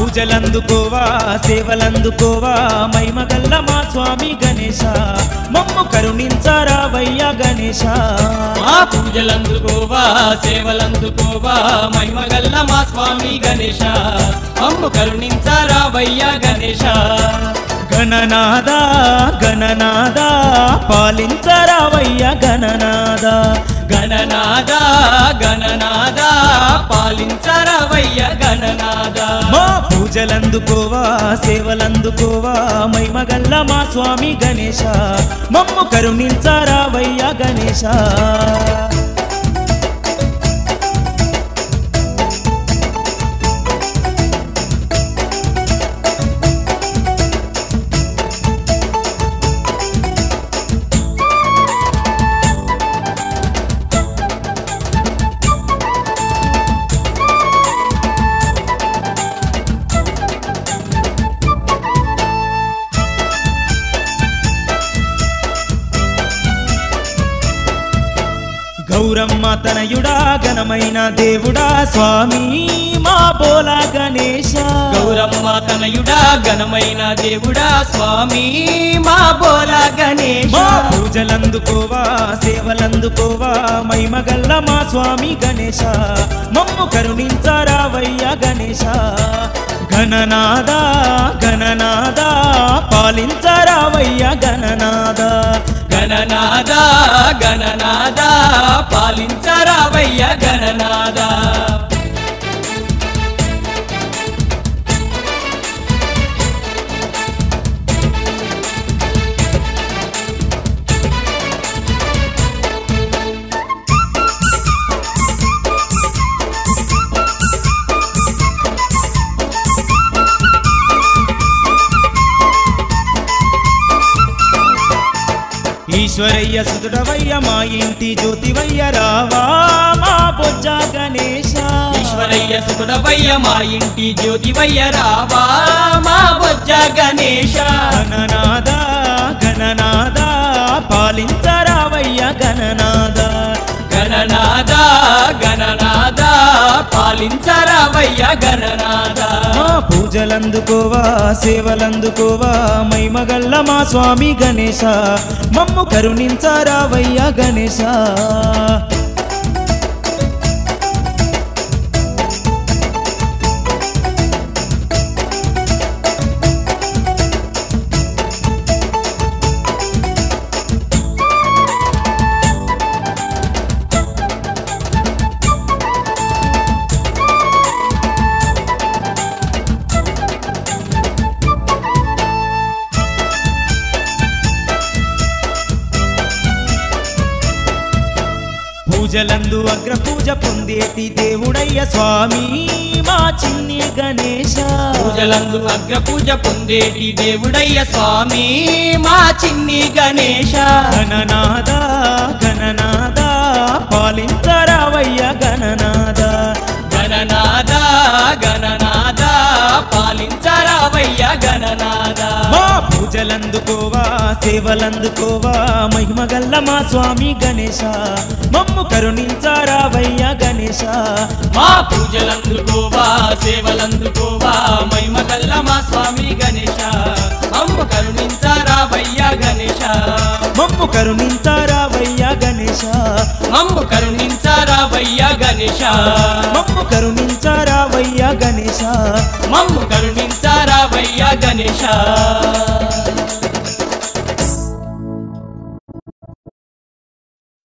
పూజలందుకోవా సేవలందుకోవా మైమగల్ల మా స్వామి గణేశ మమ్ము కరుణించారావయ్య గణేశ మా పూజలందుకోవా సేవలందుకోవా మహిమగల్ల మా స్వామి గణేశ అమ్ము కరుణించారావయ్య గణేశ గణనాద గణనాద పాలించరావయ్య గణనాద గణనాద గణనాద పాలించరావయ్య గణనాద మా పూజలందుకోవా సేవలందుకోవా మైమగల్ల మా స్వామి గణేశ మమ్ము కరుణించారావయ్య గణేశ గౌరమ్మ తనయుడా ఘనమైన దేవుడా స్వామి మా బోలా గణేశ గౌరమ్మ తనయుడా ఘనమైన దేవుడా స్వామి మా బోల గణేశ మా పూజలందుకోవా సేవలందుకోవా మైమగల్ల మా స్వామి గణేశ మమ్ము కరుణించారావయ్య గణేశ గణనాద గణనాద పాలించారావయ్య గణనాద గణనాద గణనాద పాలించరావయ్య గణనాద ఈశ్వరయ్య సుతుడవయ్య మా ఇంటి జ్యోతివయ్య రావా మా బొజ్జ గణేశ ఈశ్వరయ్య సుకుడవయ్య మా ఇంటి జ్యోతివయ్య రావా మా బొజ్జ గణేశ గణనాద గణనాద పాలించరావయ్య గణనాద గణనాద గణనాద పాలించరావయ్య గణనాద మా పూజలందుకోవా సేవలందుకోవా మైమగల్ల మా స్వామి గణేశ మమ్ము కరుణించరావయ్య గణేశ పూజలందు అగ్ర పూజ పొందేటి దేవుడయ్య స్వామి మా చిన్ని గణేశ పూజలందు అగ్ర పూజ పొందేటి దేవుడయ్య స్వామి మా చిన్ని గణేశ గణనాద గణనాద పాలించరావయ్య గణనాద గణనాద గణనాద పాలించరావయ్య గణనాద మా పూజలందుకోవా సేవలందుకోవా మహిమగల్ల మా స్వామి గణేశ మమ్ము కరుణించారావయ్య గణేశ మా పూజలందుకోవా సేవలందుకోవా మహిమగల్ల మా స్వామి గణేశ అమ్ము కరుణించరావయ్య గణేశ మమ్ము కరుణించారావయ్య గణేశ అమ్ము కరుణించరావయ్య గణేశ మమ్ము కరుణించారావయ్య గణేశ మమ్ము కరుణించరావయ్య గణేశ